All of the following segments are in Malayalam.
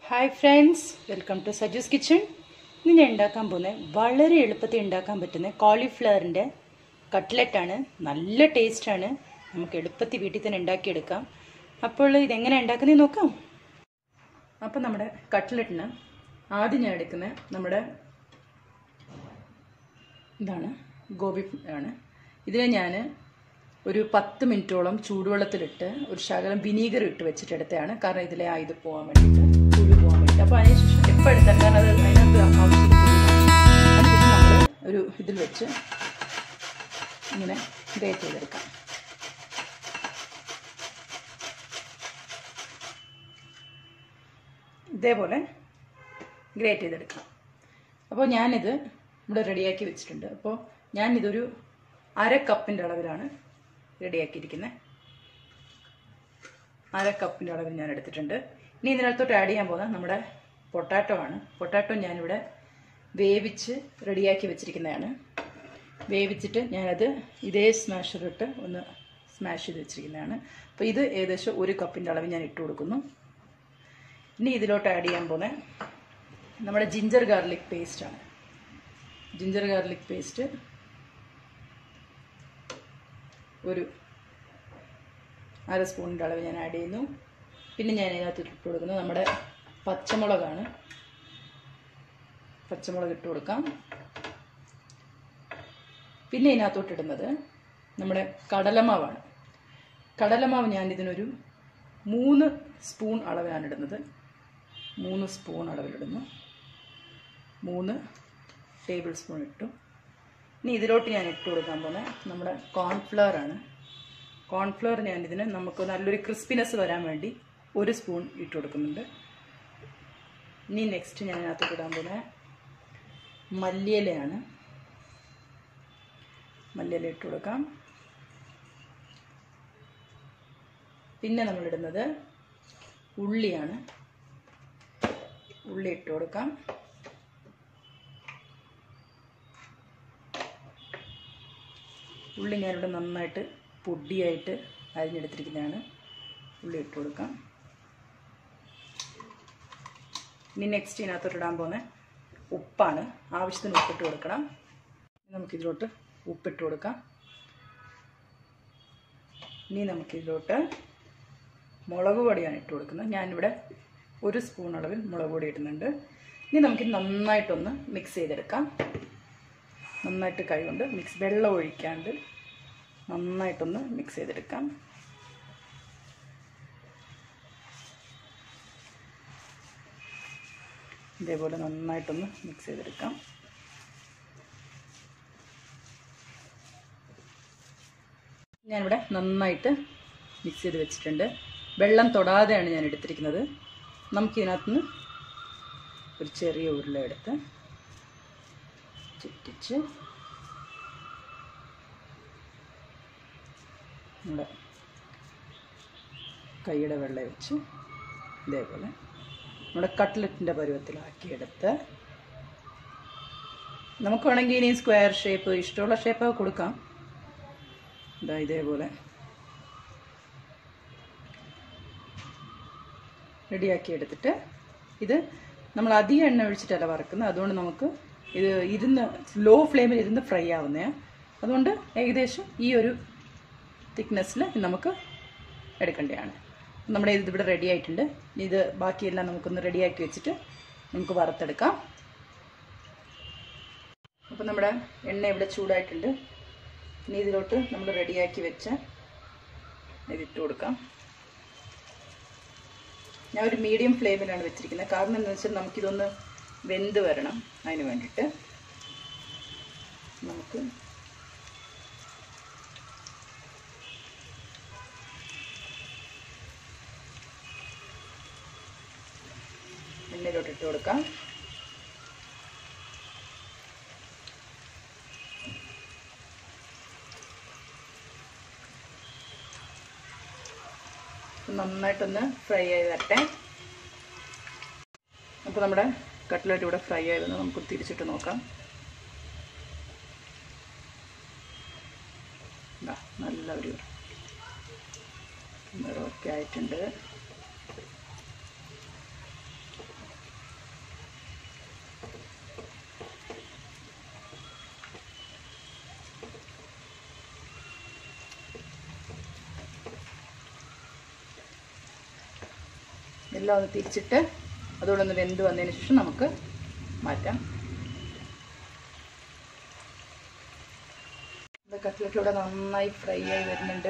hi friends welcome to Saju's kitchen ഇന്ന് ഞാൻ ഉണ്ടാക്കാൻ പോകുന്നത് വളരെ എളുപ്പത്തിൽ ഉണ്ടാക്കാൻ പറ്റുന്ന കോളിഫ്ലവറിൻ്റെ കട്ട്ലറ്റാണ് നല്ല ടേസ്റ്റാണ് നമുക്ക് എളുപ്പത്തിൽ വീട്ടിൽ തന്നെ ഉണ്ടാക്കിയെടുക്കാം അപ്പോൾ ഇതെങ്ങനെ ഉണ്ടാക്കുന്നത് നോക്കാം അപ്പോൾ നമ്മുടെ കട്ട്ലറ്റിന് ആദ്യം ഞാൻ എടുക്കുന്ന നമ്മുടെ ഇതാണ് ഗോബി ആണ് ഇതിനെ ഞാൻ ഒരു പത്ത് മിനിറ്റോളം ചൂടുവെള്ളത്തിലിട്ട് ഒരു ശകലം വിനീഗർ ഇട്ട് വെച്ചിട്ടെടുത്തതാണ് കാരണം ഇതിലെ ആ ഇത് പോകാൻ വേണ്ടിയിട്ട് പുഴു പോകാൻ വേണ്ടിയിട്ട് അപ്പോൾ അതിനുശേഷം എപ്പോൾ എടുത്താൽ കാരണം അത് അതിനകത്ത് ആവശ്യത്തിന് പുഴു അതിനുശേഷം നമ്മൾ ഒരു ഇതിൽ വെച്ച് ഇങ്ങനെ ഗ്രേറ്റ് ചെയ്തെടുക്കാം ഇതേപോലെ ഗ്രേറ്റ് ചെയ്തെടുക്കാം അപ്പോൾ ഞാനിത് ഇവിടെ റെഡിയാക്കി വെച്ചിട്ടുണ്ട് അപ്പോൾ ഞാനിതൊരു അര കപ്പിൻ്റെ അളവിലാണ് റെഡിയാക്കിയിരിക്കുന്നത് അര കപ്പിൻ്റെ അളവിൽ ഞാൻ എടുത്തിട്ടുണ്ട് ഇനി ഇതിനകത്തോട്ട് ആഡ് ചെയ്യാൻ പോകുന്നത് നമ്മുടെ പൊട്ടാറ്റോ ആണ് പൊട്ടാറ്റോ ഞാനിവിടെ വേവിച്ച് റെഡിയാക്കി വെച്ചിരിക്കുന്നതാണ് വേവിച്ചിട്ട് ഞാനത് ഇതേ സ്മാഷറിട്ട് ഒന്ന് സ്മാഷ് ചെയ്ത് വെച്ചിരിക്കുന്നതാണ് അപ്പോൾ ഇത് ഏകദേശം ഒരു കപ്പിൻ്റെ അളവ് ഞാൻ ഇട്ട് കൊടുക്കുന്നു ഇനി ഇതിലോട്ട് ആഡ് ചെയ്യാൻ പോകുന്നത് നമ്മുടെ ജിഞ്ചർ ഗാർലിക് പേസ്റ്റാണ് ജിഞ്ചർ ഗാർലിക് പേസ്റ്റ് ഒരു അര സ്പൂണിൻ്റെ അളവ് ഞാൻ ആഡ് ചെയ്യുന്നു പിന്നെ ഞാൻ ഇതിനകത്ത് ഇട്ട് കൊടുക്കുന്നത് നമ്മുടെ പച്ചമുളകാണ് പച്ചമുളക് ഇട്ട് കൊടുക്കാം പിന്നെ ഇതിനകത്തോട്ട് ഇടുന്നത് നമ്മുടെ കടലമാവാണ് കടലമാവ് ഞാൻ ഇതിനൊരു മൂന്ന് സ്പൂൺ അളവിലാണ് ഇടുന്നത് മൂന്ന് സ്പൂൺ അളവിലിടുന്നു മൂന്ന് ടേബിൾ സ്പൂൺ ഇട്ടു ഇനി ഇതിലോട്ട് ഞാൻ ഇട്ട് കൊടുക്കാൻ പോകുന്നത് നമ്മുടെ കോൺഫ്ലവർ ആണ് കോൺഫ്ലവർ ഞാൻ ഇതിന് നമുക്ക് നല്ലൊരു ക്രിസ്പിനെസ് വരാൻ വേണ്ടി ഒരു സ്പൂൺ ഇട്ട് കൊടുക്കുന്നുണ്ട് ഇനി നെക്സ്റ്റ് ഞാൻ ഇതിനകത്ത് ഇടാൻ പോകുന്നത് മല്ലിയിലയാണ് മല്ലിയില ഇട്ട് കൊടുക്കാം പിന്നെ നമ്മളിടുന്നത് ഉള്ളിയാണ് ഉള്ളി ഇട്ട് കൊടുക്കാം ഉള്ളി ഞാനിവിടെ നന്നായിട്ട് പൊടിയായിട്ട് അരിഞ്ഞെടുത്തിരിക്കുന്നതാണ് ഉള്ളി ഇട്ട് കൊടുക്കാം ഇനി നെക്സ്റ്റ് ഇതിനകത്തോട്ട് ഇടാൻ പോകുന്ന ഉപ്പാണ് ആവശ്യത്തിന് ഉപ്പിട്ട് കൊടുക്കണം നമുക്കിതിലോട്ട് ഉപ്പിട്ട് കൊടുക്കാം ഇനി നമുക്കിതിലോട്ട് മുളക് പൊടിയാണ് ഇട്ട് കൊടുക്കുന്നത് ഞാനിവിടെ ഒരു സ്പൂൺ അളവിൽ മുളക് പൊടി ഇടുന്നുണ്ട് ഇനി നമുക്ക് നന്നായിട്ടൊന്ന് മിക്സ് ചെയ്തെടുക്കാം നന്നായിട്ട് കൈകൊണ്ട് മിക്സ് വെള്ളം ഒഴിക്കാണ്ട് നന്നായിട്ടൊന്ന് മിക്സ് ചെയ്തെടുക്കാം ഇതേപോലെ നന്നായിട്ടൊന്ന് മിക്സ് ചെയ്തെടുക്കാം ഞാനിവിടെ നന്നായിട്ട് മിക്സ് ചെയ്ത് വെച്ചിട്ടുണ്ട് വെള്ളം തൊടാതെയാണ് ഞാൻ എടുത്തിരിക്കുന്നത് നമുക്കിതിനകത്തുനിന്ന് ഒരു ചെറിയ ഉരുള എടുത്ത് ചുറ്റിച്ച് നമ്മുടെ കൈയുടെ വെള്ള വെച്ച് ഇതേപോലെ നമ്മുടെ കട്ട്ലറ്റിൻ്റെ പരുവത്തിലാക്കിയെടുത്ത് നമുക്ക് വേണമെങ്കിൽ ഇനി സ്ക്വയർ ഷേപ്പ് ഇഷ്ടമുള്ള ഷേപ്പൊക്കെ കൊടുക്കാം ഇതാ ഇതേപോലെ റെഡിയാക്കി എടുത്തിട്ട് ഇത് നമ്മൾ അധികം എണ്ണ ഒഴിച്ചിട്ടല്ല വറക്കുന്നത് അതുകൊണ്ട് നമുക്ക് ഇത് ഇരുന്ന് ലോ ഫ്ലെയിമിൽ ഇരുന്ന് ഫ്രൈ ആവുന്നതാണ് അതുകൊണ്ട് ഏകദേശം ഈ ഒരു തിക്നെസ്സിൽ നമുക്ക് എടുക്കേണ്ടതാണ് നമ്മുടെ ഇത് ഇവിടെ റെഡി ആയിട്ടുണ്ട് ഇത് ബാക്കിയെല്ലാം നമുക്കൊന്ന് റെഡിയാക്കി വെച്ചിട്ട് നമുക്ക് വറുത്തെടുക്കാം അപ്പോൾ നമ്മുടെ എണ്ണ ഇവിടെ ചൂടായിട്ടുണ്ട് ഇനി ഇതിലോട്ട് നമ്മൾ റെഡിയാക്കി വെച്ച ഇതിട്ട് കൊടുക്കാം ഞാൻ ഒരു മീഡിയം ഫ്ലെയിമിലാണ് വെച്ചിരിക്കുന്നത് കാരണം എന്താണെന്ന് വെച്ചാൽ നമുക്കിതൊന്ന് വെന്ത് വരണം അതിന് വേണ്ടിയിട്ട് നമുക്ക് എണ്ണയിലോട്ട് ഇട്ട് കൊടുക്കാം നന്നായിട്ടൊന്ന് ഫ്രൈ ആയി വരട്ടെ അപ്പോൾ നമ്മുടെ കട്ട്ലറ്റ് ഇവിടെ ഫ്രൈ ആയി വന്ന് നമുക്ക് തിരിച്ചിട്ട് നോക്കാം നല്ല ഒരു നിറമൊക്കെ ആയിട്ടുണ്ട് എല്ലാം ഒന്ന് തിരിച്ചിട്ട് അതുകൂടെ ഒന്ന് വെന്ത് വന്നതിന് ശേഷം നമുക്ക് മാറ്റാം കട്ട്ലറ്റ് ഇവിടെ നന്നായി ഫ്രൈ ആയി വരുന്നുണ്ട്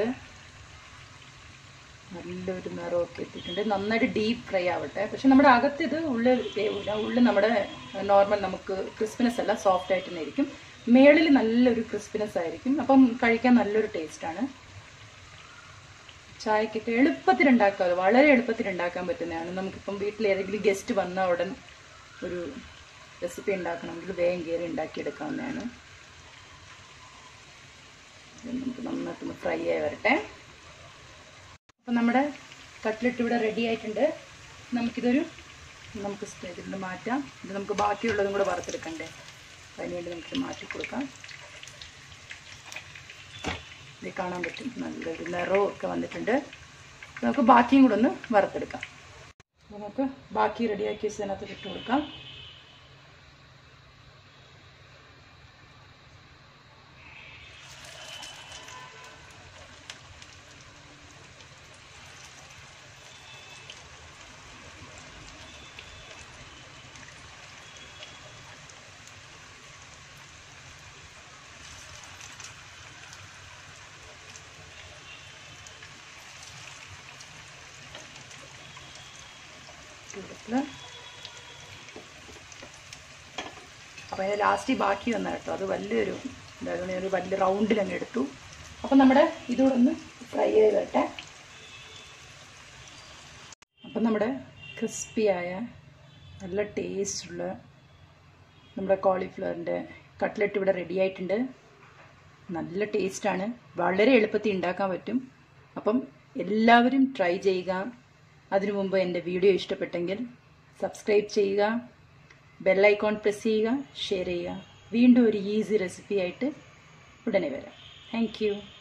നല്ലൊരു നിറമൊക്കെ എത്തിയിട്ടുണ്ട് നന്നായിട്ട് ഡീപ്പ് ഫ്രൈ ആവട്ടെ പക്ഷെ നമ്മുടെ അകത്ത് ഇത് ഉള്ളിൽ വേവില്ല ഉള്ളിൽ നമ്മുടെ നോർമൽ നമുക്ക് ക്രിസ്പിനെസ് അല്ല സോഫ്റ്റ് ആയിട്ട് തന്നെ ഇരിക്കും മേളിൽ നല്ലൊരു ക്രിസ്പിനെസ് ആയിരിക്കും അപ്പം കഴിക്കാൻ നല്ലൊരു ടേസ്റ്റാണ് ചായക്കൊക്കെ എളുപ്പത്തിൽ ഉണ്ടാക്കാം വളരെ എളുപ്പത്തിൽ ഉണ്ടാക്കാൻ പറ്റുന്നതാണ് നമുക്കിപ്പം വീട്ടിൽ ഏതെങ്കിലും ഗസ്റ്റ് വന്ന ഉടൻ ഒരു റെസിപ്പി ഉണ്ടാക്കണമെങ്കിൽ വേഗം കയറി ഉണ്ടാക്കിയെടുക്കാവുന്നതാണ് ഇത് നമുക്ക് നന്നായിട്ടൊന്ന് ഫ്രൈ ആയി വരട്ടെ അപ്പം നമ്മുടെ കട്ട്ലറ്റ് ഇവിടെ റെഡി ആയിട്ടുണ്ട് നമുക്കിതൊരു നമുക്ക് ഇതിൽ നിന്ന് മാറ്റാം ഇത് നമുക്ക് ബാക്കിയുള്ളതും കൂടെ വറുത്തെടുക്കണ്ടേ അതിനുവേണ്ടി നമുക്ക് മാറ്റി കൊടുക്കാം ഇത് കാണാൻ പറ്റും നല്ലൊരു നിറവും ഒക്കെ വന്നിട്ടുണ്ട് നമുക്ക് ബാക്കിയും കൂടെ ഒന്ന് വറുത്തെടുക്കാം നമുക്ക് ബാക്കി റെഡിയാക്കി വെച്ചതിനകത്ത് ഇട്ട് കൊടുക്കാം കൊടുക്കുക അപ്പോൾ അതിന് ലാസ്റ്റ് ബാക്കി വന്ന കേട്ടോ അത് വലിയൊരു എന്തായാലും ഒരു വലിയ റൗണ്ടിൽ അങ്ങ് എടുത്തു അപ്പം നമ്മുടെ ഇതുകൂടെ ഒന്ന് ഫ്രൈ ചെയ്ത് വരട്ടെ അപ്പം നമ്മുടെ ക്രിസ്പിയായ നല്ല ടേസ്റ്റുള്ള നമ്മുടെ കോളിഫ്ലവറിൻ്റെ കട്ട്ലറ്റ് ഇവിടെ റെഡി ആയിട്ടുണ്ട് നല്ല ടേസ്റ്റാണ് വളരെ എളുപ്പത്തിൽ ഉണ്ടാക്കാൻ പറ്റും അപ്പം എല്ലാവരും ട്രൈ ചെയ്യുക അതിനു മുമ്പ് എൻ്റെ വീഡിയോ ഇഷ്ടപ്പെട്ടെങ്കിൽ സബ്സ്ക്രൈബ് ചെയ്യുക ബെല്ലൈക്കോൺ പ്രസ് ചെയ്യുക ഷെയർ ചെയ്യുക വീണ്ടും ഒരു ഈസി റെസിപ്പി ആയിട്ട് ഉടനെ വരാം താങ്ക്